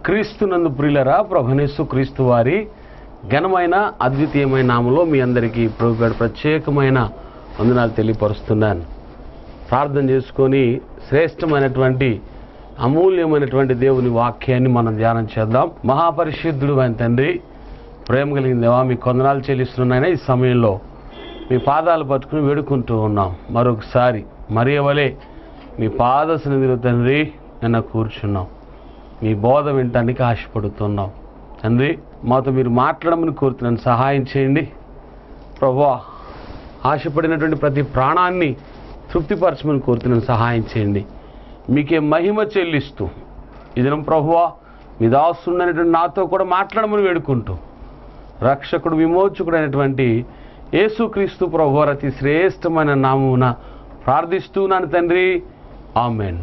క్రీస్తునందు ప్రియులరా ప్రభునేసు క్రీస్తు వారి ఘనమైన అద్వితీయమైన నామలో మీ అందరికీ ప్రభుగాడు ప్రత్యేకమైన వందనాలు తెలియపరుస్తున్నాను ప్రార్థన చేసుకొని శ్రేష్టమైనటువంటి అమూల్యమైనటువంటి దేవుని వాక్యాన్ని మనం ధ్యానం చేద్దాం మహాపరిశుద్ధుడు ఆయన తండ్రి ప్రేమ కలిగిన దేవా మీ కొందనాలు చెల్లిస్తున్నాయన ఈ సమయంలో మీ పాదాలు పట్టుకుని వేడుకుంటూ ఉన్నాం మరొకసారి మరి వలె మీ పాద సన్నిధిలో తండ్రి నిన్న కూర్చున్నాం మీ బోధ వినటానికి ఆశపడుతున్నాం తండ్రి మాతో మీరు మాట్లాడమని కోరుతున్నాను సహాయం చేయండి ప్రభా ఆశపడినటువంటి ప్రతి ప్రాణాన్ని తృప్తిపరచమని కోరుతున్నాను సహాయం చేయండి మీకే మహిమ చెల్లిస్తూ ఇదినం ప్రభువా మీ దాసున్నటువంటి నాతో కూడా మాట్లాడమని వేడుకుంటూ రక్షకుడు విమోచకుడు అయినటువంటి యేసుక్రీస్తు ప్రభు అతి శ్రేష్టమైన నామమున ప్రార్థిస్తున్నాను తండ్రి ఆమెన్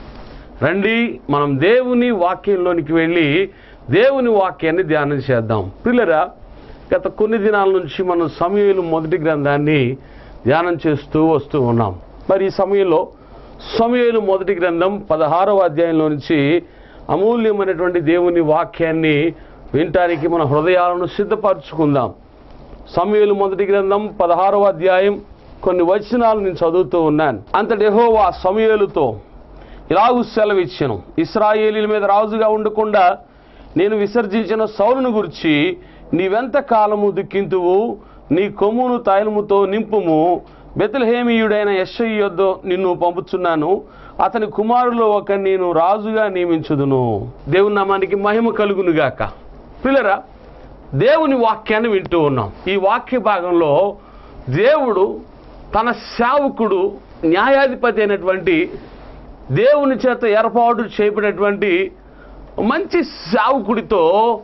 రండి మనం దేవుని వాక్యంలోనికి వెళ్ళి దేవుని వాక్యాన్ని ధ్యానం చేద్దాం పిల్లరా గత కొన్ని దినాల నుంచి మనం సమయంలో మొదటి గ్రంథాన్ని ధ్యానం చేస్తూ వస్తూ ఉన్నాం మరి ఈ సమయంలో సమయంలో మొదటి గ్రంథం పదహారవ అధ్యాయంలో నుంచి అమూల్యమైనటువంటి దేవుని వాక్యాన్ని వినటానికి మన హృదయాలను సిద్ధపరచుకుందాం సమయలు మొదటి గ్రంథం పదహారవ అధ్యాయం కొన్ని వచనాలు నేను చదువుతూ ఉన్నాను అంతటి యెహోవా సమయలుతో ఇలాగు సెలవిచ్చాను ఇస్రాయేలీల మీద రాజుగా ఉండకుండా నేను విసర్జించిన సౌలును గురించి నీవెంత కాలము దుఃఖింతువు నీ కొమ్మును తైలముతో నింపుము బెతలహేమియుడైన యశ్ఐ యొద్ద నిన్ను పంపుచున్నాను అతని కుమారులో ఒక నేను రాజుగా నియమించుదును దేవుని నామానికి మహిమ కలుగునుగాక పిల్లరా దేవుని వాక్యాన్ని వింటూ ఉన్నాం ఈ వాక్య భాగంలో దేవుడు తన సేవకుడు న్యాయాధిపతి అయినటువంటి దేవుని చేత ఏర్పాటు చేయబడినటువంటి మంచి సేవకుడితో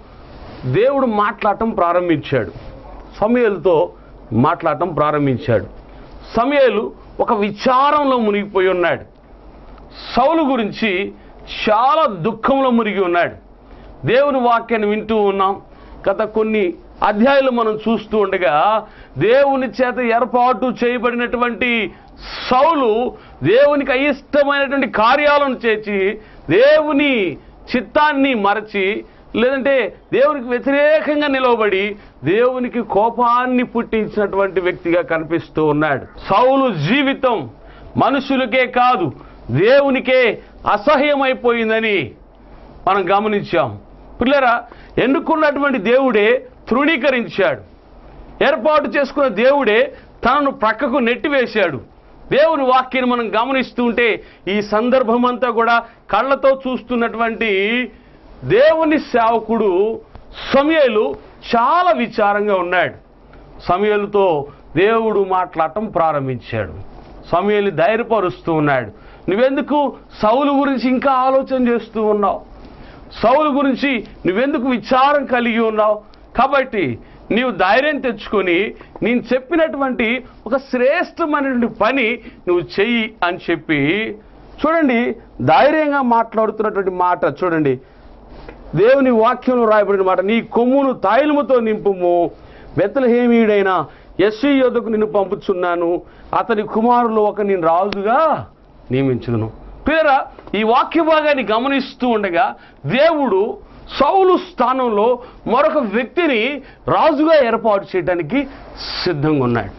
దేవుడు మాట్లాడటం ప్రారంభించాడు సమయలతో మాట్లాడటం ప్రారంభించాడు సమయలు ఒక విచారంలో మునిగిపోయి ఉన్నాడు సౌలు గురించి చాలా దుఃఖంలో మునిగి ఉన్నాడు దేవుని వాక్యాన్ని వింటూ ఉన్నాం గత కొన్ని అధ్యాయులు మనం చూస్తూ ఉండగా దేవుని చేత ఏర్పాటు చేయబడినటువంటి సౌలు దేవునికి అయిష్టమైనటువంటి కార్యాలను చేసి దేవుని చిత్తాన్ని మరచి లేదంటే దేవునికి వ్యతిరేకంగా నిలవబడి దేవునికి కోపాన్ని పుట్టించినటువంటి వ్యక్తిగా కనిపిస్తూ ఉన్నాడు సౌలు జీవితం మనుషులకే కాదు దేవునికే అసహ్యమైపోయిందని మనం గమనించాం పిల్లరా ఎన్నుకున్నటువంటి దేవుడే తృణీకరించాడు ఏర్పాటు చేసుకున్న దేవుడే తనను ప్రక్కకు నెట్టివేశాడు దేవుని వాక్యాన్ని మనం గమనిస్తూ ఉంటే ఈ సందర్భం అంతా కూడా కళ్ళతో చూస్తున్నటువంటి దేవుని సేవకుడు సమయలు చాలా విచారంగా ఉన్నాడు సమయలతో దేవుడు మాట్లాడటం ప్రారంభించాడు సమయలు ధైర్యపరుస్తూ ఉన్నాడు నువ్వెందుకు సౌలు గురించి ఇంకా ఆలోచన చేస్తూ ఉన్నావు సౌలు గురించి నువ్వెందుకు విచారం కలిగి ఉన్నావు కాబట్టి నీవు ధైర్యం తెచ్చుకొని నేను చెప్పినటువంటి ఒక శ్రేష్టమైనటువంటి పని నువ్వు చెయ్యి అని చెప్పి చూడండి ధైర్యంగా మాట్లాడుతున్నటువంటి మాట చూడండి దేవుని వాక్యంలో రాయబడిన మాట నీ కొమ్మును తాయిలముతో నింపుము బెత్తలహేమీయుడైన యశ్వి యోధకు నిన్ను పంపుచున్నాను అతని కుమారులు ఒక నేను రాజుగా నియమించును పేర ఈ వాక్య భాగాన్ని గమనిస్తూ ఉండగా దేవుడు సౌలు స్థానంలో మరొక వ్యక్తిని రాజుగా ఏర్పాటు చేయడానికి సిద్ధంగా ఉన్నాడు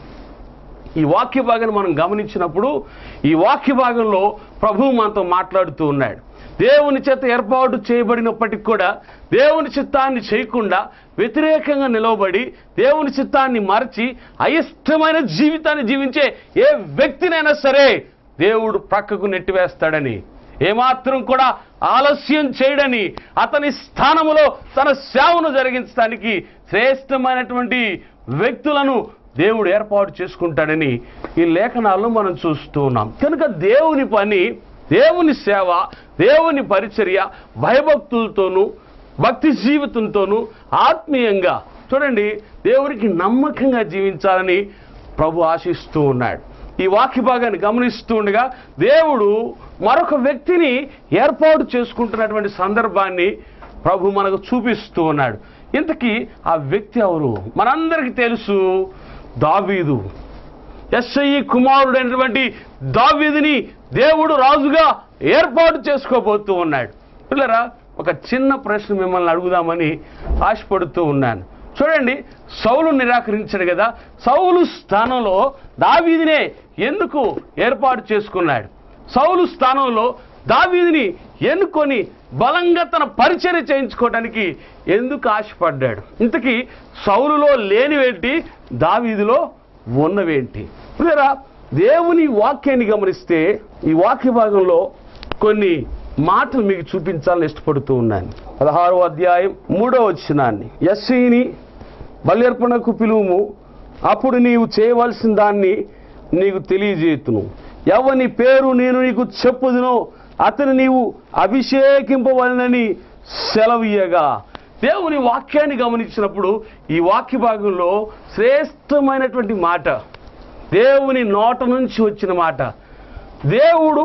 ఈ వాక్య భాగాన్ని మనం గమనించినప్పుడు ఈ వాక్య భాగంలో ప్రభువు మనతో మాట్లాడుతూ ఉన్నాడు దేవుని చేత ఏర్పాటు చేయబడినప్పటికి కూడా దేవుని చిత్తాన్ని చేయకుండా వ్యతిరేకంగా నిలవబడి దేవుని చిత్తాన్ని మరచి అయిష్టమైన జీవితాన్ని జీవించే ఏ వ్యక్తినైనా సరే దేవుడు ప్రక్కకు నెట్టివేస్తాడని ఏమాత్రం కూడా ఆలస్యం చేయడని అతని స్థానములో తన సేవను జరిగించడానికి శ్రేష్టమైనటువంటి వ్యక్తులను దేవుడు ఏర్పాటు చేసుకుంటాడని ఈ లేఖనాలను మనం చూస్తూ ఉన్నాం కనుక దేవుని పని దేవుని సేవ దేవుని పరిచర్య భయభక్తులతోనూ భక్తి జీవితంతోనూ ఆత్మీయంగా చూడండి దేవునికి నమ్మకంగా జీవించాలని ప్రభు ఆశిస్తూ ఉన్నాడు ఈ వాక్య భాగాన్ని గమనిస్తూ ఉండగా దేవుడు మరొక వ్యక్తిని ఏర్పాటు చేసుకుంటున్నటువంటి సందర్భాన్ని ప్రభు మనకు చూపిస్తూ ఉన్నాడు ఇంతకీ ఆ వ్యక్తి ఎవరు మనందరికీ తెలుసు దావీదు ఎస్ఐ కుమారుడైనటువంటి దావీదుని దేవుడు రాజుగా ఏర్పాటు చేసుకోబోతూ ఉన్నాడు పిల్లరా ఒక చిన్న ప్రశ్న మిమ్మల్ని అడుగుదామని ఆశపడుతూ ఉన్నాను చూడండి సౌలు నిరాకరించాడు కదా సౌలు స్థానంలో దావీదినే ఎందుకు ఏర్పాటు చేసుకున్నాడు సౌలు స్థానంలో దావీదిని ఎన్నుకొని బలంగా తన పరిచర్య చేయించుకోవడానికి ఎందుకు ఆశపడ్డాడు ఇంతకీ సౌలులో లేనివేంటి దావీదిలో ఉన్నవేంటి ప్రియరా దేవుని వాక్యాన్ని గమనిస్తే ఈ వాక్య భాగంలో కొన్ని మాటలు మీకు చూపించాలని ఇష్టపడుతూ ఉన్నాను పదహారో అధ్యాయం మూడో వచ్చినాన్ని ఎస్సీని బల్యర్పణకు పిలువుము అప్పుడు నీవు చేయవలసిన దాన్ని నీకు తెలియజేతును ఎవని పేరు నేను నీకు చెప్పుదునో అతను నీవు అభిషేకింపవలనని సెలవీయగా దేవుని వాక్యాన్ని గమనించినప్పుడు ఈ వాక్య భాగంలో శ్రేష్టమైనటువంటి మాట దేవుని నోట నుంచి వచ్చిన మాట దేవుడు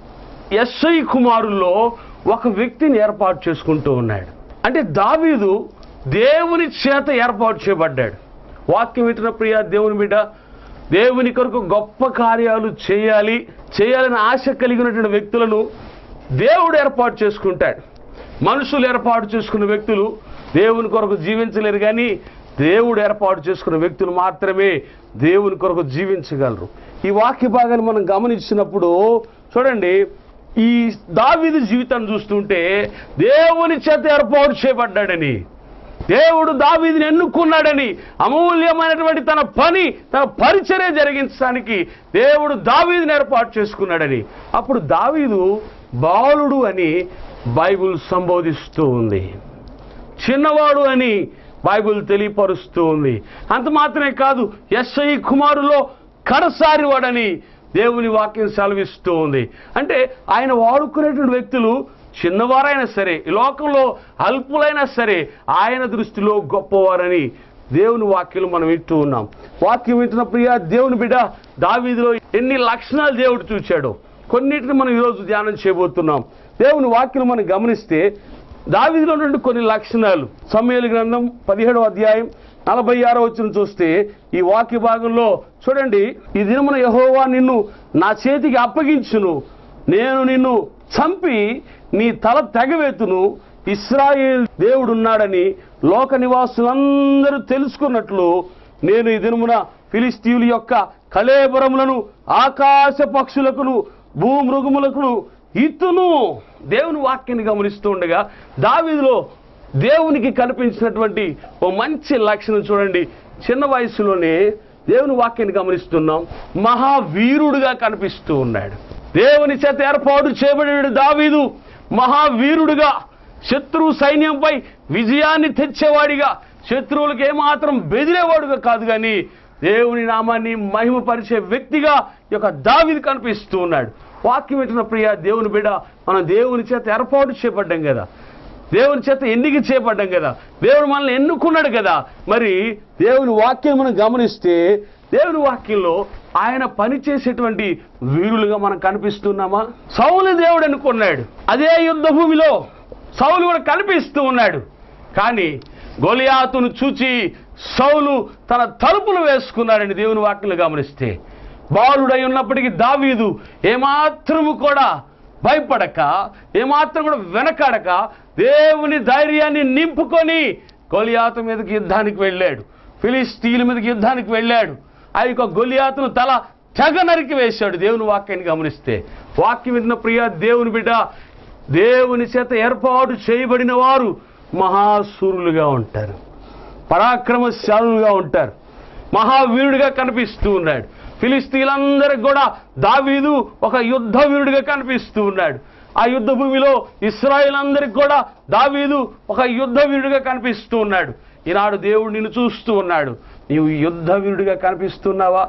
ఎస్ఐ కుమారుల్లో ఒక వ్యక్తిని ఏర్పాటు చేసుకుంటూ ఉన్నాడు అంటే దావీదు దేవుని చేత ఏర్పాటు చేయబడ్డాడు వాక్యం వింటున్న ప్రియ దేవుని బిడ్డ దేవుని కొరకు గొప్ప కార్యాలు చేయాలి చేయాలని ఆశ కలిగినటువంటి వ్యక్తులను దేవుడు ఏర్పాటు చేసుకుంటాడు మనుషులు ఏర్పాటు చేసుకున్న వ్యక్తులు దేవుని కొరకు జీవించలేరు కానీ దేవుడు ఏర్పాటు చేసుకున్న వ్యక్తులు మాత్రమే దేవుని కొరకు జీవించగలరు ఈ వాక్య భాగాన్ని మనం గమనించినప్పుడు చూడండి ఈ దావీదు జీవితాన్ని చూస్తుంటే దేవుని చేత ఏర్పాటు చేయబడ్డాడని దేవుడు దావీదిని ఎన్నుకున్నాడని అమూల్యమైనటువంటి తన పని తన పరిచర్య జరిగించడానికి దేవుడు దావీదిని ఏర్పాటు చేసుకున్నాడని అప్పుడు దావీదు బాలుడు అని బైబిల్ సంబోధిస్తూ ఉంది చిన్నవాడు అని బైబిల్ తెలియపరుస్తూ ఉంది అంత మాత్రమే కాదు ఎస్ఐ కుమారులో కడసారి వాడని దేవుని వాక్యం సెలవిస్తూ ఉంది అంటే ఆయన వాడుకునేటువంటి వ్యక్తులు చిన్నవారైనా సరే ఈ లోకంలో అల్పులైనా సరే ఆయన దృష్టిలో గొప్పవారని దేవుని వాక్యం మనం వింటూ ఉన్నాం వాక్యం వింటున్న ప్రియ దేవుని బిడ్డ దావీదిలో ఎన్ని లక్షణాలు దేవుడు చూచాడో కొన్నిటిని మనం ఈరోజు ధ్యానం చేయబోతున్నాం దేవుని వాక్యం మనం గమనిస్తే దావీదులో నుండి కొన్ని లక్షణాలు సమయలు గ్రంథం పదిహేడవ అధ్యాయం నలభై ఆరో వచ్చిన చూస్తే ఈ వాక్య భాగంలో చూడండి ఈ దినమున యహోవా నిన్ను నా చేతికి అప్పగించును నేను నిన్ను చంపి నీ తల తెగవేతును ఇస్రాయేల్ దేవుడున్నాడని లోక నివాసులందరూ తెలుసుకున్నట్లు నేను ఈ దినమున ఫిలిస్తీయుల యొక్క కళేబరములను ఆకాశ పక్షులకును భూమృగములకును ఇత్తును దేవుని వాక్యాన్ని గమనిస్తూ ఉండగా దావీదులో దేవునికి కనిపించినటువంటి ఓ మంచి లక్షణం చూడండి చిన్న వయసులోనే దేవుని వాక్యాన్ని గమనిస్తున్నాం మహావీరుడుగా కనిపిస్తూ ఉన్నాడు దేవుని చేత ఏర్పాటు చేయబడిన దావీదు మహావీరుడుగా శత్రువు సైన్యంపై విజయాన్ని తెచ్చేవాడిగా శత్రువులకు ఏమాత్రం బెదిరేవాడుగా కాదు కానీ దేవుని నామాన్ని మహిమపరిచే వ్యక్తిగా ఈ యొక్క దావీదు కనిపిస్తూ ఉన్నాడు వాక్యం పెట్టిన ప్రియ దేవుని బిడ్డ మనం దేవుని చేత ఏర్పాటు చేయబడ్డాం కదా దేవుని చేత ఎన్నిక చేయబడ్డాం కదా దేవుడు మనల్ని ఎన్నుకున్నాడు కదా మరి దేవుని వాక్యం మనం గమనిస్తే దేవుని వాక్యంలో ఆయన పనిచేసేటువంటి వీరులుగా మనం కనిపిస్తున్నామా సౌలు దేవుడు అనుకున్నాడు అదే యుద్ధ భూమిలో సౌలు కూడా కనిపిస్తూ ఉన్నాడు కానీ గొలియాతును చూచి సౌలు తన తలుపులు వేసుకున్నాడని దేవుని వాక్యంలో గమనిస్తే బాలుడై ఉన్నప్పటికీ దావీదు ఏమాత్రము కూడా భయపడక ఏమాత్రం కూడా వెనకాడక దేవుని ధైర్యాన్ని నింపుకొని గొలియాతు మీదకి యుద్ధానికి వెళ్ళాడు ఫిలిస్తీన్ల మీదకి యుద్ధానికి వెళ్ళాడు ఆ యొక్క గొలియాతును తల తెగ నరికి వేశాడు దేవుని వాక్యాన్ని గమనిస్తే వాక్యం విన్న ప్రియ దేవుని బిడ్డ దేవుని చేత ఏర్పాటు చేయబడిన వారు మహాసూరులుగా ఉంటారు పరాక్రమశాలులుగా ఉంటారు మహావీరుడిగా కనిపిస్తూ ఉన్నాడు ఫిలిస్తీన్లందరికి కూడా దావీదు ఒక యుద్ధ వీరుడిగా కనిపిస్తూ ఉన్నాడు ఆ యుద్ధ భూమిలో ఇస్రాయిల్ అందరికి కూడా దావీదు ఒక యుద్ధ వీరుడిగా కనిపిస్తూ ఉన్నాడు ఈనాడు దేవుడు నిన్ను చూస్తూ ఉన్నాడు నీవు యుద్ధ వీరుడిగా కనిపిస్తున్నావా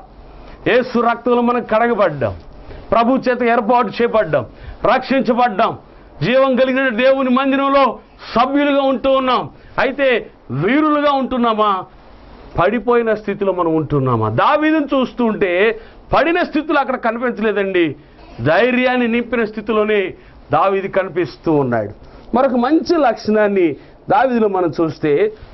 ఏసు రక్తంలో మనం కడగబడ్డాం ప్రభు చేత ఏర్పాటు చేయబడ్డాం రక్షించబడ్డాం జీవం కలిగిన దేవుని మందిరంలో సభ్యులుగా ఉంటూ ఉన్నాం అయితే వీరులుగా ఉంటున్నామా పడిపోయిన స్థితిలో మనం ఉంటున్నామా దావీదుని చూస్తూ ఉంటే పడిన స్థితిలో అక్కడ కనిపించలేదండి ధైర్యాన్ని నింపిన స్థితిలోనే దావీది కనిపిస్తూ ఉన్నాడు మరొక మంచి లక్షణాన్ని దావీదులో మనం చూస్తే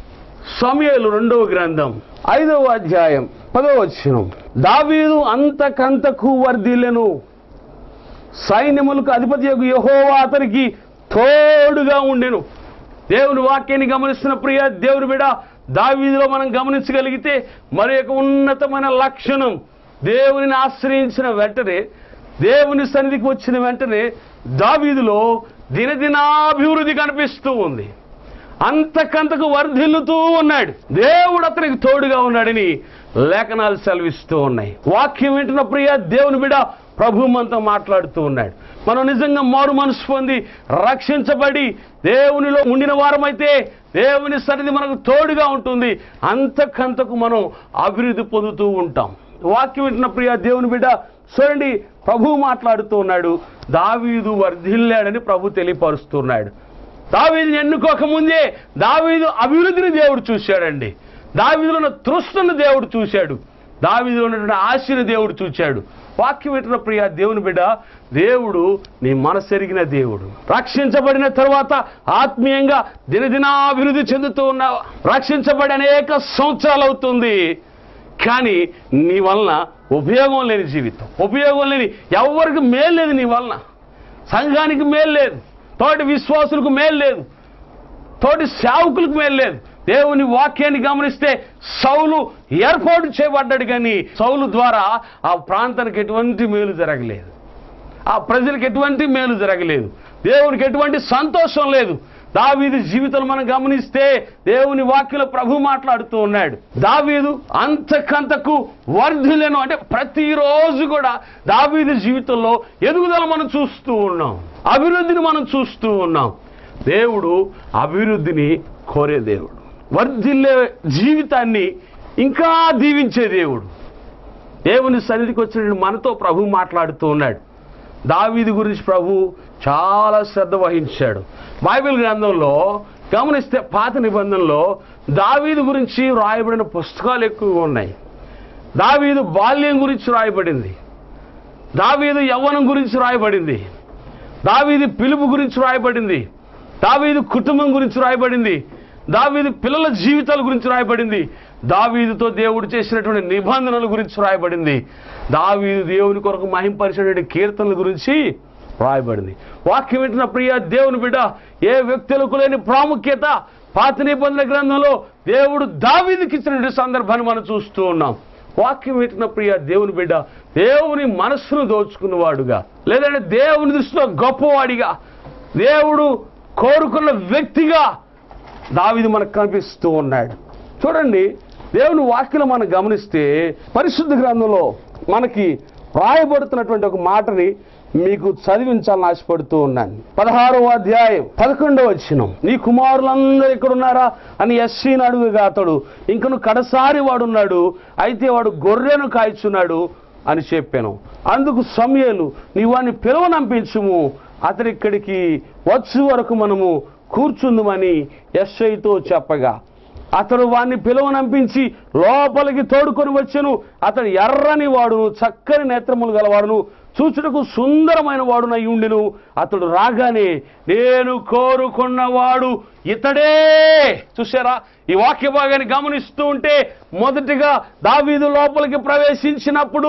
సమయలు రెండవ గ్రంథం ఐదవ అధ్యాయం పదవ వచనం దావీదు అంతకంతకు వర్ధిల్లెను సైన్యములకు అధిపతి యహోవా అతనికి తోడుగా ఉండెను దేవుని వాక్యాన్ని గమనిస్తున్న ప్రియ దేవుని బిడ దావీదులో మనం గమనించగలిగితే మరి యొక్క ఉన్నతమైన లక్షణం దేవునిని ఆశ్రయించిన వెంటనే దేవుని సన్నిధికి వచ్చిన వెంటనే దావీదులో దినదినాభివృద్ధి కనిపిస్తూ ఉంది అంతకంతకు వర్ధిల్లుతూ ఉన్నాడు దేవుడు అతనికి తోడుగా ఉన్నాడని లేఖనాలు సెలవిస్తూ ఉన్నాయి వాక్యం వింటున్న ప్రియ దేవుని బిడ ప్రభు మనతో మాట్లాడుతూ ఉన్నాడు మనం నిజంగా మారు మనసు పొంది రక్షించబడి దేవునిలో ఉండిన వారమైతే దేవుని సన్నిధి మనకు తోడుగా ఉంటుంది అంతకంతకు మనం అభివృద్ధి పొందుతూ ఉంటాం వాక్యం వింటున్న ప్రియ దేవుని బిడ్డ చూడండి ప్రభు మాట్లాడుతూ ఉన్నాడు దావీదు వర్ధిల్లాడని ప్రభు తెలియపరుస్తున్నాడు దావీదుని ఎన్నుకోకముందే దావీదు అభివృద్ధిని దేవుడు చూశాడండి దావీదులో ఉన్న తృష్ణను దేవుడు చూశాడు దావీదులో ఉన్నటువంటి ఆశని దేవుడు చూశాడు వాక్యం వింటున్న ప్రియ దేవుని బిడ్డ దేవుడు నీ మనసెరిగిన దేవుడు రక్షించబడిన తర్వాత ఆత్మీయంగా దినదినాభివృద్ధి చెందుతూ ఉన్నావు రక్షించబడి అనేక సంవత్సరాలు అవుతుంది కానీ నీ వలన ఉపయోగం లేని జీవితం ఉపయోగం లేని ఎవరికి మేలు లేదు నీ వలన సంఘానికి మేలు లేదు తోటి విశ్వాసులకు మేలు లేదు తోటి సేవకులకు మేలు లేదు దేవుని వాక్యాన్ని గమనిస్తే సౌలు ఏర్పాటు చేయబడ్డాడు కానీ సౌలు ద్వారా ఆ ప్రాంతానికి ఎటువంటి మేలు జరగలేదు ఆ ప్రజలకు ఎటువంటి మేలు జరగలేదు దేవునికి ఎటువంటి సంతోషం లేదు దావీదు జీవితం మనం గమనిస్తే దేవుని వాక్యలో ప్రభు మాట్లాడుతూ ఉన్నాడు దావీదు అంతకంతకు వర్ధులను అంటే ప్రతిరోజు కూడా దావీదు జీవితంలో ఎదుగుదల మనం చూస్తూ ఉన్నాం అభివృద్ధిని మనం చూస్తూ ఉన్నాం దేవుడు అభివృద్ధిని కోరే దేవుడు వర్ధిల్లే జీవితాన్ని ఇంకా దీవించే దేవుడు దేవుని సన్నిధికి వచ్చిన మనతో ప్రభు మాట్లాడుతూ ఉన్నాడు దావీది గురించి ప్రభు చాలా శ్రద్ధ వహించాడు బైబిల్ గ్రంథంలో గమనిస్తే పాత నిబంధనలో దావీదు గురించి రాయబడిన పుస్తకాలు ఎక్కువగా ఉన్నాయి దావీదు బాల్యం గురించి రాయబడింది దావీదు యవ్వనం గురించి రాయబడింది దావీది పిలుపు గురించి రాయబడింది దావీదు కుటుంబం గురించి రాయబడింది దావీదు పిల్లల జీవితాల గురించి రాయబడింది దావీదుతో దేవుడు చేసినటువంటి నిబంధనల గురించి రాయబడింది దావీదు దేవుని కొరకు మహింపరిచినటువంటి కీర్తనల గురించి రాయబడింది వాక్యం వింటున్న ప్రియ దేవుని బిడ్డ ఏ వ్యక్తులకు లేని ప్రాముఖ్యత పాత నిబంధన గ్రంథంలో దేవుడు దావీదుకి ఇచ్చినటువంటి సందర్భాన్ని మనం చూస్తూ ఉన్నాం వాక్యం వింటున్న ప్రియ దేవుని బిడ్డ దేవుని మనస్సును దోచుకున్నవాడుగా లేదంటే దేవుని దృష్టిలో గొప్పవాడిగా దేవుడు కోరుకున్న వ్యక్తిగా దావీదు మనకు కనిపిస్తూ ఉన్నాడు చూడండి దేవుని వాక్యలో మనం గమనిస్తే పరిశుద్ధ గ్రంథంలో మనకి రాయబడుతున్నటువంటి ఒక మాటని మీకు చదివించాలని ఆశపడుతూ ఉన్నాను పదహారవ అధ్యాయం పదకొండవ వచ్చినం నీ కుమారులందరూ ఇక్కడ ఉన్నారా అని ఎస్సీని అడుగుగా అతడు ఇంకను కడసారి వాడున్నాడు అయితే వాడు గొర్రెను కాల్చున్నాడు అని చెప్పాను అందుకు సమయలు నీ వాడిని పిలవనంపించుము అతడి ఇక్కడికి వచ్చు వరకు మనము కూర్చుందుమని ఎస్ఐతో చెప్పగా అతడు వాణ్ణి పిలువనంపించి లోపలికి తోడుకొని వచ్చెను అతడు ఎర్రని వాడును చక్కని నేత్రములు గలవాడును చూచుటకు సుందరమైన వాడునై ఉండెను అతడు రాగానే నేను కోరుకున్నవాడు ఇతడే చూసారా ఈ వాక్య భాగాన్ని గమనిస్తూ ఉంటే మొదటిగా దావీదు లోపలికి ప్రవేశించినప్పుడు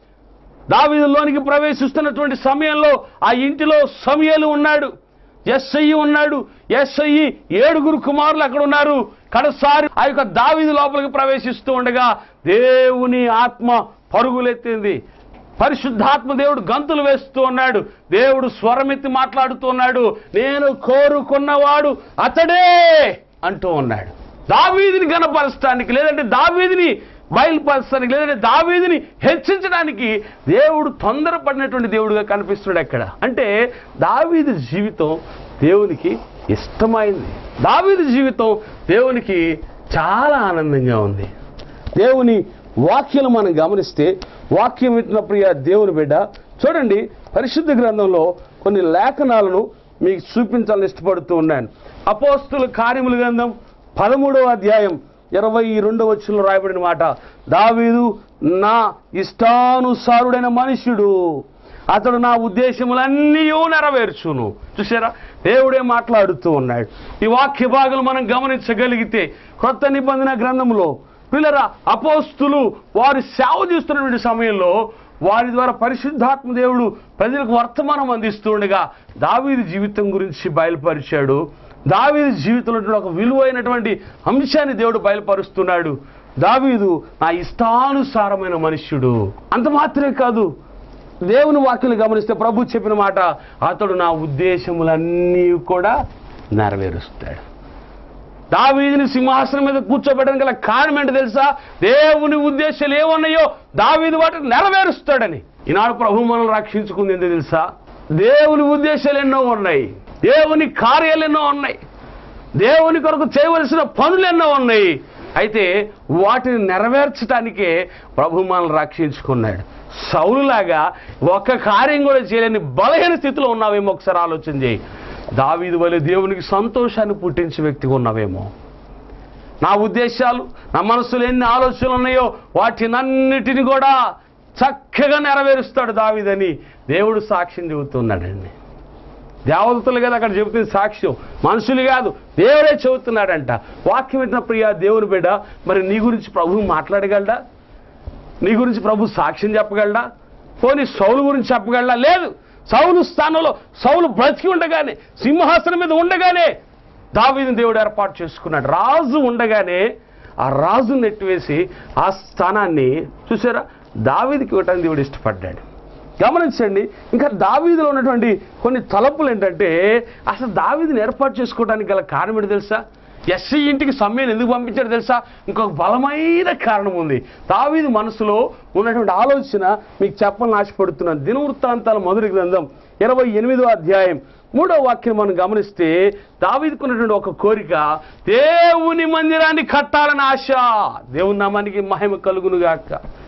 దావీదులోనికి ప్రవేశిస్తున్నటువంటి సమయంలో ఆ ఇంటిలో సమయలు ఉన్నాడు ఎస్ఐ ఉన్నాడు ఎస్ఐ ఏడుగురు కుమారులు అక్కడ ఉన్నారు కడసారి ఆ యొక్క దావీదు లోపలికి ప్రవేశిస్తూ ఉండగా దేవుని ఆత్మ పరుగులెత్తింది పరిశుద్ధాత్మ దేవుడు గంతులు వేస్తూ ఉన్నాడు దేవుడు స్వరమెత్తి మాట్లాడుతూ ఉన్నాడు నేను కోరుకున్నవాడు అతడే అంటూ ఉన్నాడు దావీదిని గణపరచడానికి లేదంటే దావీదిని బయలుపరచడానికి లేదంటే దావీదిని హెచ్చించడానికి దేవుడు తొందరపడినటువంటి దేవుడుగా కనిపిస్తున్నాడు అక్కడ అంటే దావీది జీవితం దేవునికి ఇష్టమైంది దావీది జీవితం దేవునికి చాలా ఆనందంగా ఉంది దేవుని వాక్యం మనం గమనిస్తే వాక్యం వింటున్న ప్రియ దేవుని బిడ్డ చూడండి పరిశుద్ధ గ్రంథంలో కొన్ని లేఖనాలను మీకు చూపించాలని ఇష్టపడుతూ ఉన్నాను అపోస్తుల కార్యముల గ్రంథం పదమూడవ అధ్యాయం ఇరవై రెండవ వచ్చంలో రాయబడిన మాట దావీదు నా ఇష్టానుసారుడైన మనుష్యుడు అతడు నా ఉద్దేశములన్నీ నెరవేర్చును చూసారా దేవుడే మాట్లాడుతూ ఉన్నాడు ఈ వాక్య భాగాలు మనం గమనించగలిగితే క్రొత్త నిబంధన గ్రంథంలో పిల్లరా అపోస్తులు వారు సేవ చేస్తున్నటువంటి సమయంలో వారి ద్వారా పరిశుద్ధాత్మ దేవుడు ప్రజలకు వర్తమానం అందిస్తూ ఉండగా దావీదు జీవితం గురించి బయలుపరిచాడు దావీదు జీవితంలో ఉన్నటువంటి ఒక విలువైనటువంటి అంశాన్ని దేవుడు బయలుపరుస్తున్నాడు దావీదు నా ఇష్టానుసారమైన మనుష్యుడు అంత మాత్రమే కాదు దేవుని వాక్యం గమనిస్తే ప్రభు చెప్పిన మాట అతడు నా ఉద్దేశములన్నీ కూడా నెరవేరుస్తాడు దావీదిని సింహాసనం మీద కూర్చోబెట్టడం గల కారణం ఏంటో తెలుసా దేవుని ఉద్దేశాలు ఏమున్నాయో దావీదు వాటిని నెరవేరుస్తాడని ఈనాడు ప్రభు మనల్ని రక్షించుకుంది ఎందుకు తెలుసా దేవుని ఉద్దేశాలు ఎన్నో ఉన్నాయి దేవుని కార్యాలు ఎన్నో ఉన్నాయి దేవుని కొరకు చేయవలసిన పనులు ఎన్నో ఉన్నాయి అయితే వాటిని నెరవేర్చడానికే ప్రభు మనల్ని రక్షించుకున్నాడు సౌలులాగా ఒక్క కార్యం కూడా చేయలేని బలహీన స్థితిలో ఉన్నావేమో ఒకసారి ఆలోచన చేయి దావీదు వలె దేవునికి సంతోషాన్ని పుట్టించే వ్యక్తిగా ఉన్నావేమో నా ఉద్దేశాలు నా మనసులో ఎన్ని ఆలోచనలు ఉన్నాయో వాటినన్నిటిని కూడా చక్కగా నెరవేరుస్తాడు దావీదని దేవుడు సాక్ష్యం చెబుతున్నాడండి దేవతలు కదా అక్కడ చెబుతుంది సాక్ష్యం మనుషులు కాదు దేవుడే చెబుతున్నాడంట వాక్యం వింటున్న ప్రియ దేవుని బిడ్డ మరి నీ గురించి ప్రభువు మాట్లాడగలడా నీ గురించి ప్రభు సాక్ష్యం చెప్పగలడా పోనీ సౌలు గురించి చెప్పగలడా లేదు సౌలు స్థానంలో సౌలు బ్రతికి ఉండగానే సింహాసనం మీద ఉండగానే దావీదుని దేవుడు ఏర్పాటు చేసుకున్నాడు రాజు ఉండగానే ఆ రాజు నెట్టివేసి ఆ స్థానాన్ని చూసారా దావీదికి ఇవ్వటానికి దేవుడు ఇష్టపడ్డాడు గమనించండి ఇంకా దావీదులో ఉన్నటువంటి కొన్ని తలపులు ఏంటంటే అసలు దావీదుని ఏర్పాటు చేసుకోవడానికి గల కారణం ఏంటి తెలుసా ఎస్సీ ఇంటికి సమ్మెను ఎందుకు పంపించాడు తెలుసా ఇంకొక బలమైన కారణం ఉంది దావీదు మనసులో ఉన్నటువంటి ఆలోచన మీకు చెప్పాలని ఆశపడుతున్నాను దినవృత్తాంతాల మొదటి గ్రంథం ఇరవై ఎనిమిదో అధ్యాయం మూడో వాక్యం మనం గమనిస్తే దావీదుకున్నటువంటి ఒక కోరిక దేవుని మందిరాన్ని కట్టాలని ఆశ దేవుని నామానికి మహిమ కలుగునుగాక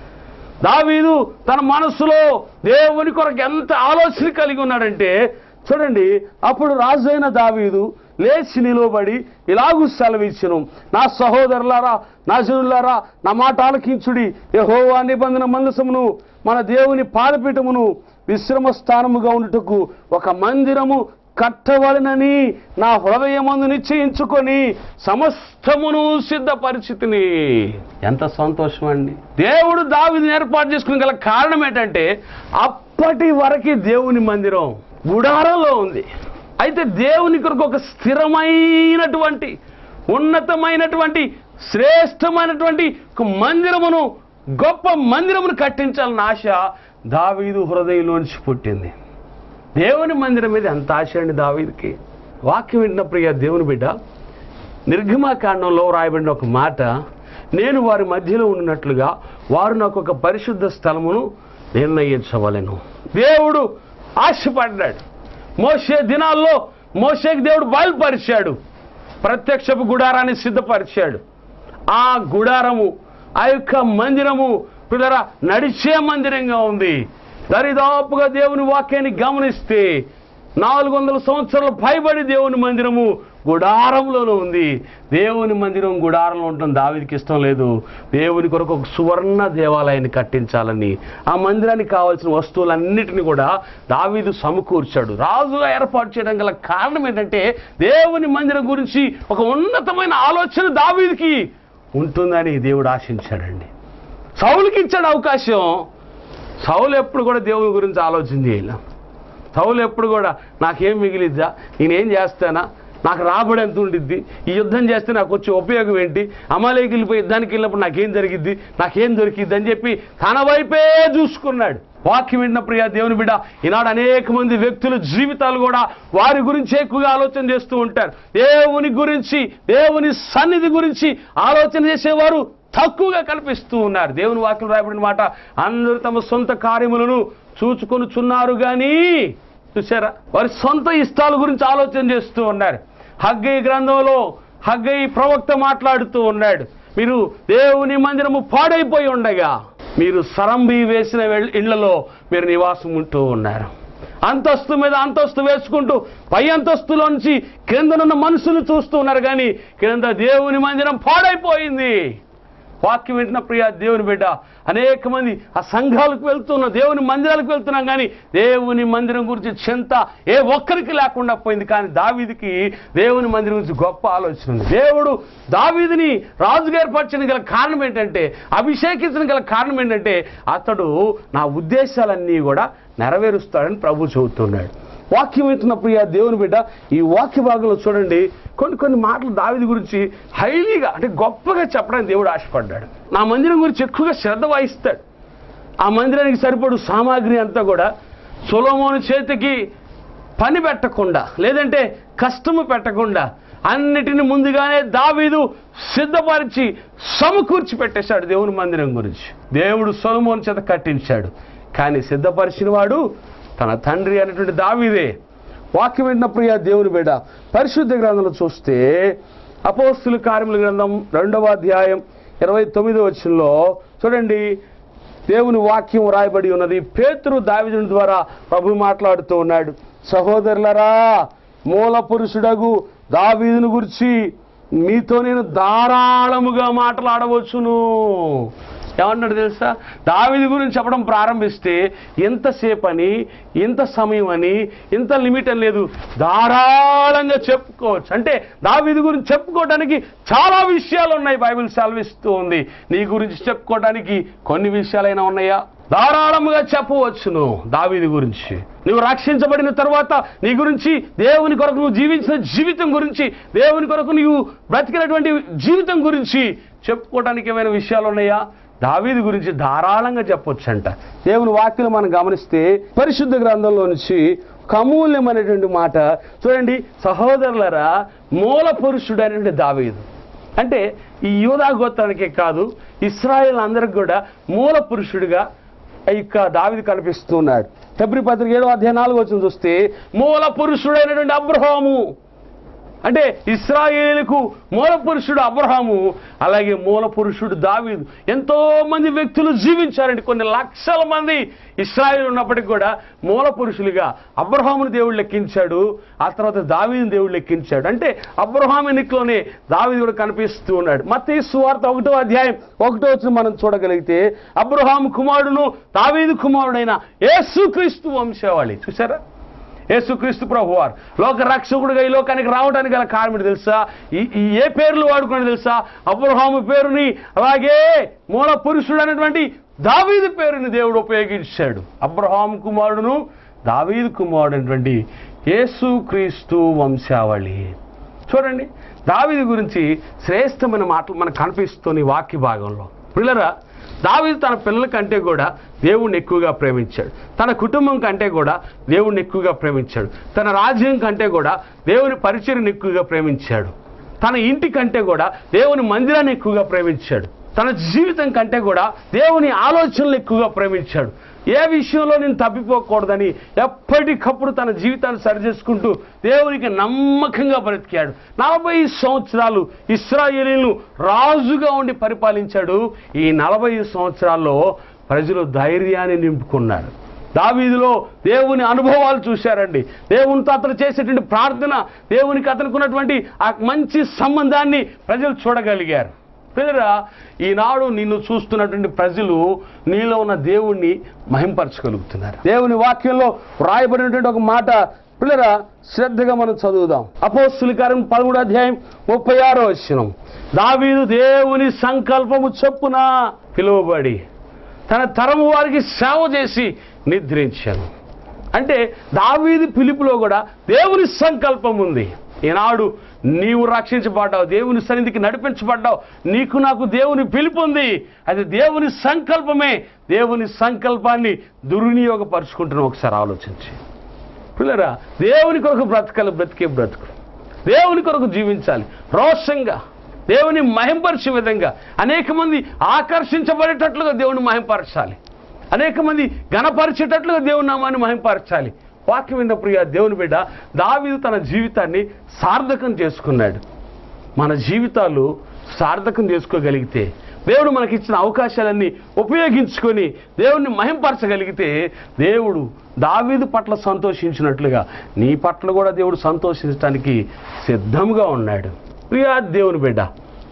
దావీదు తన మనస్సులో దేవుని కొరకు ఎంత ఆలోచన కలిగి ఉన్నాడంటే చూడండి అప్పుడు రాజు అయిన దావీదు లేచి నిలువబడి ఇలాగూ సెలవిచ్చును నా సహోదరులారా నా జనులారా నా మాట ఆలకించుడి యెహోవా నిబంధన మందసమును మన దేవుని పాదపీఠమును విశ్రమ స్థానముగా ఉండుటకు ఒక మందిరము కట్టవలనని నా హృదయమందు నిశ్చయించుకొని సమస్తమును సిద్ధపరిచితిని ఎంత సంతోషం అండి దేవుడు దావిని ఏర్పాటు చేసుకునే గల కారణం ఏంటంటే అప్పటి వరకు దేవుని మందిరం గుడారంలో ఉంది అయితే దేవుని కొరకు ఒక స్థిరమైనటువంటి ఉన్నతమైనటువంటి శ్రేష్టమైనటువంటి ఒక మందిరమును గొప్ప మందిరమును కట్టించాలన్న ఆశ దావీదు హృదయంలోంచి పుట్టింది దేవుని మందిరం మీద ఎంత ఆశ అండి దావీదుకి వాక్యం వింటున్న ప్రియ దేవుని బిడ్డ నిర్గమాకాండంలో రాయబడిన ఒక మాట నేను వారి మధ్యలో ఉన్నట్లుగా వారు నాకు ఒక పరిశుద్ధ స్థలమును నిర్ణయించవలెను దేవుడు ఆశపడ్డాడు మోసే దినాల్లో మోసేకి దేవుడు బయలుపరిచాడు ప్రత్యక్షపు గుడారాన్ని సిద్ధపరిచాడు ఆ గుడారము ఆ యొక్క మందిరము పిల్లరా నడిచే మందిరంగా ఉంది దరిదాపుగా దేవుని వాక్యాన్ని గమనిస్తే నాలుగు వందల సంవత్సరాలు పైబడి దేవుని మందిరము గుడారంలోనే ఉంది దేవుని మందిరం గుడారంలో ఉండటం దావిదికి ఇష్టం లేదు దేవుని కొరకు ఒక సువర్ణ దేవాలయాన్ని కట్టించాలని ఆ మందిరానికి కావాల్సిన వస్తువులన్నిటిని కూడా దావీదు సమకూర్చాడు రాజుగా ఏర్పాటు చేయడం గల కారణం ఏంటంటే దేవుని మందిరం గురించి ఒక ఉన్నతమైన ఆలోచన దావీదికి ఉంటుందని దేవుడు ఆశించాడండి సౌలుకి ఇచ్చాడు అవకాశం సౌలు ఎప్పుడు కూడా దేవుని గురించి ఆలోచన చేయలే సౌలు ఎప్పుడు కూడా నాకేం మిగిలిద్దా నేనేం చేస్తానా నాకు రాబడి ఎంత ఉండిద్ది ఈ యుద్ధం చేస్తే నాకు వచ్చే ఉపయోగం ఏంటి అమలేకి వెళ్ళిపోయి యుద్ధానికి వెళ్ళినప్పుడు నాకేం జరిగిద్ది నాకేం దొరికిద్ది అని చెప్పి తన వైపే చూసుకున్నాడు వాక్యం విన్న ప్రియ దేవుని బిడ్డ ఈనాడు అనేక మంది వ్యక్తుల జీవితాలు కూడా వారి గురించి ఎక్కువగా ఆలోచన చేస్తూ ఉంటారు దేవుని గురించి దేవుని సన్నిధి గురించి ఆలోచన చేసేవారు తక్కువగా కనిపిస్తూ ఉన్నారు దేవుని వాక్యం రాయబడిన మాట అందరూ తమ సొంత కార్యములను చూచుకొనుచున్నారు కానీ చూసారా వారి సొంత ఇష్టాల గురించి ఆలోచన చేస్తూ ఉన్నారు హగ్గై గ్రంథంలో హగ్గై ప్రవక్త మాట్లాడుతూ ఉన్నాడు మీరు దేవుని మందిరము పాడైపోయి ఉండగా మీరు సరంబి వేసిన వెళ్- ఇళ్లలో మీరు నివాసం ఉంటూ ఉన్నారు అంతస్తు మీద అంతస్తు వేసుకుంటూ పై అంతస్తులోంచి క్రిందనున్న మనుషులు చూస్తూ ఉన్నారు కానీ క్రింద దేవుని మందిరం పాడైపోయింది వాక్యం వింటున్న ప్రియ దేవుని బిడ్డ అనేక మంది ఆ సంఘాలకు వెళ్తున్నాం దేవుని మందిరాలకు వెళ్తున్నాం కానీ దేవుని మందిరం గురించి చింత ఏ ఒక్కరికి లేకుండా పోయింది కానీ దావీదికి దేవుని మందిరం గురించి గొప్ప ఆలోచన ఉంది దేవుడు దావీదిని రాజుగా ఏర్పరచడానికి గల కారణం ఏంటంటే అభిషేకించడం గల కారణం ఏంటంటే అతడు నా ఉద్దేశాలన్నీ కూడా నెరవేరుస్తాడని ప్రభు చెబుతున్నాడు వాక్యం వింటున్న ప్రియ దేవుని బిడ్డ ఈ వాక్య భాగంలో చూడండి కొన్ని కొన్ని మాటలు దావిది గురించి హైలీగా అంటే గొప్పగా చెప్పడానికి దేవుడు ఆశపడ్డాడు నా మందిరం గురించి ఎక్కువగా శ్రద్ధ వహిస్తాడు ఆ మందిరానికి సరిపడు సామాగ్రి అంతా కూడా సొలోమోను చేతికి పని పెట్టకుండా లేదంటే కష్టము పెట్టకుండా అన్నిటిని ముందుగానే దావీదు సిద్ధపరిచి సమకూర్చి పెట్టేశాడు దేవుని మందిరం గురించి దేవుడు సొలమోను చేత కట్టించాడు కానీ సిద్ధపరిచిన వాడు తన తండ్రి అనేటువంటి దావీదే వాక్యం వింటున్న ప్రియ దేవుని బిడ్డ పరిశుద్ధ గ్రంథంలో చూస్తే అపోస్తుల కార్యముల గ్రంథం రెండవ అధ్యాయం ఇరవై తొమ్మిదో వచ్చంలో చూడండి దేవుని వాక్యం రాయబడి ఉన్నది పేతురు దావిదుని ద్వారా ప్రభు మాట్లాడుతూ ఉన్నాడు సహోదరులరా మూల పురుషుడగు దావీదుని గురించి మీతో నేను ధారాళముగా మాట్లాడవచ్చును ఏమన్నాడు తెలుసా దావిది గురించి చెప్పడం ప్రారంభిస్తే ఎంతసేపు అని ఇంత సమయం అని ఇంత లిమిట్ అని లేదు ధారాళంగా చెప్పుకోవచ్చు అంటే దావిది గురించి చెప్పుకోవడానికి చాలా విషయాలు ఉన్నాయి బైబిల్ సెలవిస్తూ ఉంది నీ గురించి చెప్పుకోవడానికి కొన్ని విషయాలైనా ఉన్నాయా ధారాళముగా చెప్పవచ్చును దావీది గురించి నువ్వు రక్షించబడిన తర్వాత నీ గురించి దేవుని కొరకు నువ్వు జీవించిన జీవితం గురించి దేవుని కొరకు నీవు బ్రతికినటువంటి జీవితం గురించి చెప్పుకోవడానికి ఏమైనా విషయాలు ఉన్నాయా దావీది గురించి ధారాళంగా చెప్పొచ్చంట దేవుని వాక్యం మనం గమనిస్తే పరిశుద్ధ గ్రంథంలో నుంచి కమూల్యమైనటువంటి మాట చూడండి సహోదరులరా మూల పురుషుడు అనేటువంటి దావీదు అంటే ఈ యూదా గోత్రానికే కాదు ఇస్రాయేల్ అందరికి కూడా మూల పురుషుడిగా ఇక దావిది కనిపిస్తున్నాడు ఫిబ్రి పత్రిక ఏడో అధ్యాయ నాలుగు వచ్చిన చూస్తే మూల పురుషుడైనటువంటి అబ్రహాము అంటే ఇస్రాయేలుకు మూల పురుషుడు అబ్రహాము అలాగే మూల పురుషుడు దావీదు ఎంతో మంది వ్యక్తులు జీవించారండి కొన్ని లక్షల మంది ఇస్రాయేల్ ఉన్నప్పటికీ కూడా మూల పురుషులుగా అబ్రహాముని దేవుడు లెక్కించాడు ఆ తర్వాత దావీదుని దేవుడు లెక్కించాడు అంటే అబ్రహాం ఎన్నికలోనే దావీదు కూడా కనిపిస్తూ ఉన్నాడు మత సువార్త ఒకటో అధ్యాయం ఒకటో వచ్చిన మనం చూడగలిగితే అబ్రహాం కుమారుడును దావీదు కుమారుడైన యేసుక్రీస్తు వంశావళి చూసారా యేసుక్రీస్తు ప్రభు వారు లోక రక్షకుడుగా ఈ లోకానికి రావడానికి గల కారణం ఏంటి తెలుసా ఈ ఈ ఏ పేర్లు వాడుకుని తెలుసా అబ్రహాము పేరుని అలాగే మూల పురుషుడు అనేటువంటి దావీదు పేరుని దేవుడు ఉపయోగించాడు అబ్రహాం కుమారుడును దావీదు కుమారుడు అనేటువంటి యేసుక్రీస్తు వంశావళి చూడండి దావీదు గురించి శ్రేష్టమైన మాటలు మనకు కనిపిస్తుంది ఈ వాక్య భాగంలో పిల్లరా దావీదు తన పిల్లల కంటే కూడా దేవుణ్ణి ఎక్కువగా ప్రేమించాడు తన కుటుంబం కంటే కూడా దేవుణ్ణి ఎక్కువగా ప్రేమించాడు తన రాజ్యం కంటే కూడా దేవుని పరిచయం ఎక్కువగా ప్రేమించాడు తన ఇంటి కంటే కూడా దేవుని మందిరాన్ని ఎక్కువగా ప్రేమించాడు తన జీవితం కంటే కూడా దేవుని ఆలోచనలు ఎక్కువగా ప్రేమించాడు ఏ విషయంలో నేను తప్పిపోకూడదని ఎప్పటికప్పుడు తన జీవితాన్ని సరిచేసుకుంటూ దేవునికి నమ్మకంగా బ్రతికాడు నలభై సంవత్సరాలు ఇస్రాయేలీలను రాజుగా ఉండి పరిపాలించాడు ఈ నలభై సంవత్సరాల్లో ప్రజలు ధైర్యాన్ని నింపుకున్నారు దావీదులో దేవుని అనుభవాలు చూశారండి దేవునితో అతను చేసేటువంటి ప్రార్థన దేవునికి అతనికి ఉన్నటువంటి ఆ మంచి సంబంధాన్ని ప్రజలు చూడగలిగారు పిల్లరా ఈనాడు నిన్ను చూస్తున్నటువంటి ప్రజలు నీలో ఉన్న దేవుణ్ణి మహింపరచగలుగుతున్నారు దేవుని వాక్యంలో వ్రాయబడినటువంటి ఒక మాట పిల్లరా శ్రద్ధగా మనం చదువుదాం అపోస్తుల కార్యం పదమూడు అధ్యాయం ముప్పై ఆరో వచ్చినం దావీదు దేవుని సంకల్పము చొప్పున పిలువబడి తన తరము వారికి సేవ చేసి నిద్రించాను అంటే దావీది పిలుపులో కూడా దేవుని సంకల్పం ఉంది ఈనాడు నీవు రక్షించబడ్డావు దేవుని సన్నిధికి నడిపించబడ్డావు నీకు నాకు దేవుని పిలుపు ఉంది అది దేవుని సంకల్పమే దేవుని సంకల్పాన్ని దుర్వినియోగపరుచుకుంటున్నావు ఒకసారి ఆలోచించి పిల్లరా దేవుని కొరకు బ్రతకాలి బ్రతికే బ్రతుకు దేవుని కొరకు జీవించాలి రోషంగా దేవుని మహింపరిచే విధంగా అనేక మంది ఆకర్షించబడేటట్లుగా దేవుని మహింపరచాలి అనేక మంది గణపరిచేటట్లుగా దేవుని నామాన్ని మహింపరచాలి వాక్యం విన్న ప్రియ దేవుని బిడ్డ దావీదు తన జీవితాన్ని సార్థకం చేసుకున్నాడు మన జీవితాలు సార్థకం చేసుకోగలిగితే దేవుడు మనకిచ్చిన అవకాశాలన్నీ ఉపయోగించుకొని దేవుణ్ణి మహింపరచగలిగితే దేవుడు దావీదు పట్ల సంతోషించినట్లుగా నీ పట్ల కూడా దేవుడు సంతోషించడానికి సిద్ధంగా ఉన్నాడు ప్రియా దేవుని బిడ్డ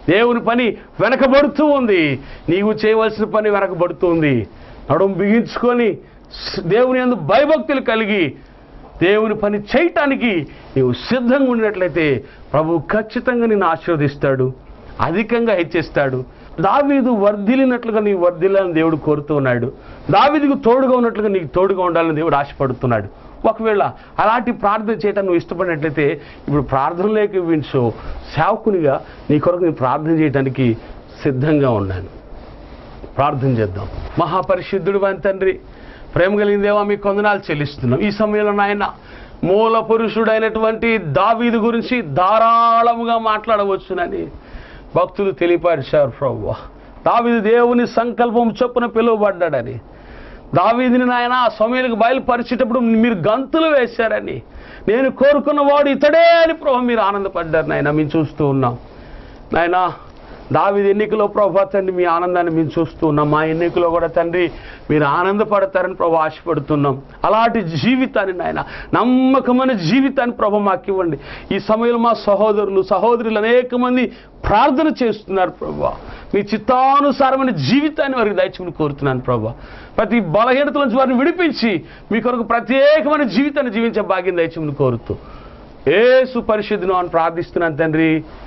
దేవుని పని వెనకబడుతూ ఉంది నీవు చేయవలసిన పని వెనకబడుతూ ఉంది నడుము బిగించుకొని స్- దేవుని యందు భయభక్తులు కలిగి దేవుని పని చేయటానికి నీవు సిద్ధంగా ఉండినట్లయితే ప్రభు ఖచ్చితంగా నిన్ను ఆశీర్వదిస్తాడు అధికంగా హెచ్చిస్తాడు దావీదు వర్ధిల్లినట్లుగా నీ వర్ధిల్లాలని దేవుడు కోరుతూ ఉన్నాడు దావీదుకు తోడుగా ఉన్నట్లుగా నీకు తోడుగా ఉండాలని దేవుడు ఆశపడుతున్నాడు ఒకవేళ అలాంటి ప్రార్థన చేయటం నువ్వు ఇష్టపడినట్లయితే ఇప్పుడు ప్రార్థనలోకి వించో సేవకునిగా నీ కొరకు నేను ప్రార్థన చేయడానికి సిద్ధంగా ఉన్నాను ప్రార్థన చేద్దాం మహాపరిశుద్ధుడు అని తండ్రి ప్రేమ కలిగిన దేవా మీ కొందనాలు చెల్లిస్తున్నాం ఈ సమయంలో నాయన మూల పురుషుడైనటువంటి దావీదు గురించి ధారాళముగా మాట్లాడవచ్చునని భక్తులు తెలియపరిచారు ప్రభు దావీదు దేవుని సంకల్పం చొప్పున పిలువబడ్డాడని దావీదిని నాయన ఆ సమయానికి బయలుపరిచేటప్పుడు మీరు గంతులు వేశారని నేను కోరుకున్న వాడు ఇతడే అని ప్రభు మీరు ఆనందపడ్డారు నాయన మేము చూస్తూ ఉన్నాం నాయన దావిది ఎన్నికలో ప్రభా తండ్రి మీ ఆనందాన్ని మేము చూస్తూ ఉన్నాం మా ఎన్నికలో కూడా తండ్రి మీరు ఆనందపడతారని ప్రభు ఆశపడుతున్నాం అలాంటి జీవితాన్ని నాయన నమ్మకమైన జీవితాన్ని ప్రభు మాకు ఇవ్వండి ఈ సమయంలో మా సహోదరులు సహోదరులు అనేక మంది ప్రార్థన చేస్తున్నారు ప్రభు మీ చిత్తానుసారమైన జీవితాన్ని వారికి దయచుకుని కోరుతున్నాను ప్రభు ప్రతి బలహీనత నుంచి వారిని విడిపించి మీ కొరకు ప్రత్యేకమైన జీవితాన్ని జీవించే భాగ్యం దయచుకుని కోరుతూ ఏసు పరిశుద్ధును అని ప్రార్థిస్తున్నాను తండ్రి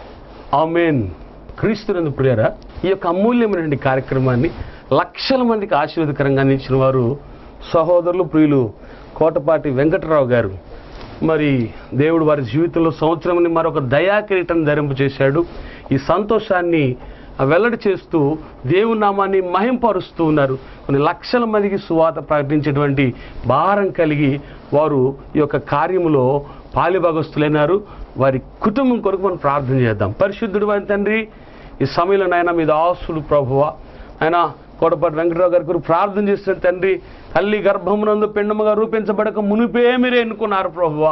ఆమెన్ క్రీస్తునందు ప్రియరా ఈ యొక్క అమూల్యమైనటువంటి కార్యక్రమాన్ని లక్షల మందికి ఆశీర్వదకరంగా అందించిన వారు సహోదరులు ప్రియులు కోటపాటి వెంకటరావు గారు మరి దేవుడు వారి జీవితంలో సంవత్సరం మరొక దయా కిరీటం ధరింపు చేశాడు ఈ సంతోషాన్ని వెల్లడి చేస్తూ దేవుని నామాన్ని మహింపరుస్తూ ఉన్నారు కొన్ని లక్షల మందికి సువాత ప్రకటించేటువంటి భారం కలిగి వారు ఈ యొక్క కార్యములో పాలిభాగస్తులైనారు వారి కుటుంబం కొరకు మనం ప్రార్థన చేద్దాం పరిశుద్ధుడు అని తండ్రి ఈ సమయంలో నాయన మీద ఆసులు ప్రభువ ఆయన కోటపాటి వెంకటరావు గారి కొరకు ప్రార్థన చేసిన తండ్రి తల్లి గర్భమునందు పిండముగా రూపించబడక మునిపే మీరే ఎన్నుకున్నారు ప్రభువా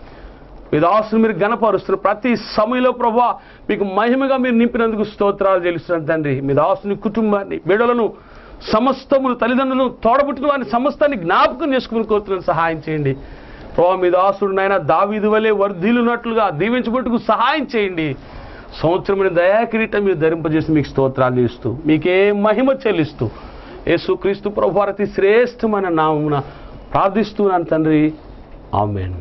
మీ దాసుని మీరు గణపరుస్తున్నారు ప్రతి సమయంలో ప్రభా మీకు మహిమగా మీరు నింపినందుకు స్తోత్రాలు తెలుస్తున్నాను తండ్రి మీ దాసుని కుటుంబాన్ని బిడలను సమస్తములు తల్లిదండ్రులను తోడబుట్టిన వారిని సమస్తాన్ని జ్ఞాపకం చేసుకుని కోరుతున్నాను సహాయం చేయండి ప్రభా మీ దాసుడు నాయన దావీదు వలె వర్ధిల్లున్నట్లుగా దీవించబట్టుకు సహాయం చేయండి సంవత్సరమైన దయాకిరీటం మీరు ధరింపజేసి మీకు స్తోత్రాలు ఇస్తూ మీకే మహిమ చెల్లిస్తూ యేసుక్రీస్తు ప్రభు అతి శ్రేష్టమైన నామమున ప్రార్థిస్తున్నాను తండ్రి ఆమెన్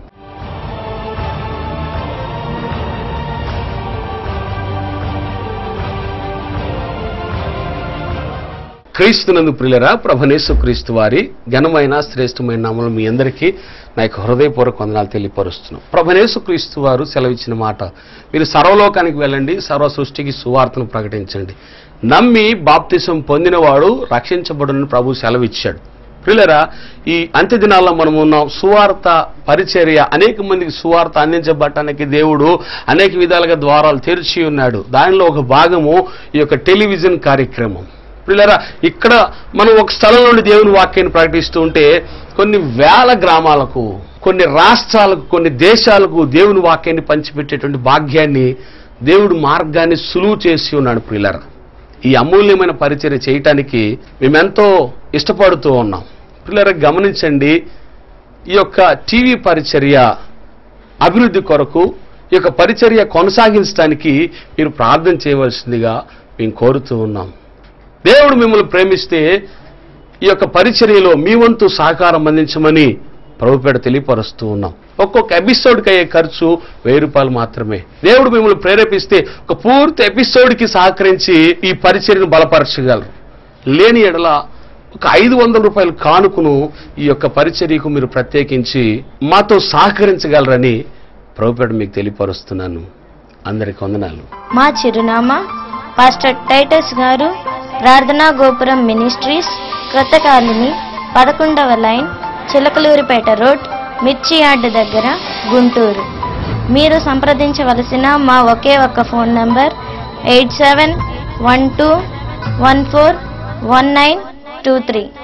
క్రీస్తునందు ప్రియులరా ప్రభనేసు క్రీస్తు వారి ఘనమైన శ్రేష్టమైన నామలు మీ అందరికీ నా యొక్క హృదయపూర్వక వందనాలు తెలియపరుస్తున్నాం ప్రభనేసు క్రీస్తు వారు సెలవిచ్చిన మాట మీరు సర్వలోకానికి వెళ్ళండి సర్వ సృష్టికి సువార్తను ప్రకటించండి నమ్మి బాప్తిసం పొందినవాడు రక్షించబడునని ప్రభు సెలవిచ్చాడు ప్రియులరా ఈ అంత్య దినాల్లో మనం ఉన్నాం సువార్త పరిచర్య అనేక మందికి సువార్త అందించబడటానికి దేవుడు అనేక విధాలుగా ద్వారాలు తెరిచి ఉన్నాడు దానిలో ఒక భాగము ఈ యొక్క టెలివిజన్ కార్యక్రమం పిల్లరా ఇక్కడ మనం ఒక స్థలం నుండి దేవుని వాక్యాన్ని ప్రకటిస్తూ ఉంటే కొన్ని వేల గ్రామాలకు కొన్ని రాష్ట్రాలకు కొన్ని దేశాలకు దేవుని వాక్యాన్ని పంచిపెట్టేటువంటి భాగ్యాన్ని దేవుడు మార్గాన్ని సులువు చేసి ఉన్నాడు ప్రియులరా ఈ అమూల్యమైన పరిచర్య చేయటానికి మేమెంతో ఇష్టపడుతూ ఉన్నాం పిల్లరా గమనించండి ఈ యొక్క టీవీ పరిచర్య అభివృద్ధి కొరకు ఈ యొక్క పరిచర్య కొనసాగించడానికి మీరు ప్రార్థన చేయవలసిందిగా మేము కోరుతూ ఉన్నాం దేవుడు మిమ్మల్ని ప్రేమిస్తే ఈ యొక్క పరిచర్యలో మీ వంతు సహకారం అందించమని ప్రభుపేట తెలియపరుస్తూ ఉన్నాం ఒక్కొక్క ఎపిసోడ్కి అయ్యే ఖర్చు వెయ్యి రూపాయలు మాత్రమే దేవుడు మిమ్మల్ని ప్రేరేపిస్తే ఒక పూర్తి ఎపిసోడ్కి సహకరించి ఈ పరిచర్యను బలపరచగలరు లేని ఎడల ఒక ఐదు వందల రూపాయల కానుకను ఈ యొక్క పరిచర్యకు మీరు ప్రత్యేకించి మాతో సహకరించగలరని ప్రభుపేట మీకు తెలియపరుస్తున్నాను అందరికి వందనాలు మా చిరునామా పాస్టర్ టైటస్ గారు ప్రార్థనా గోపురం మినిస్ట్రీస్ క్రొత్త కాలనీ పదకొండవ లైన్ చిలకలూరిపేట రోడ్ మిర్చి యార్డ్ దగ్గర గుంటూరు మీరు సంప్రదించవలసిన మా ఒకే ఒక్క phone number eight seven one two one four one nine two three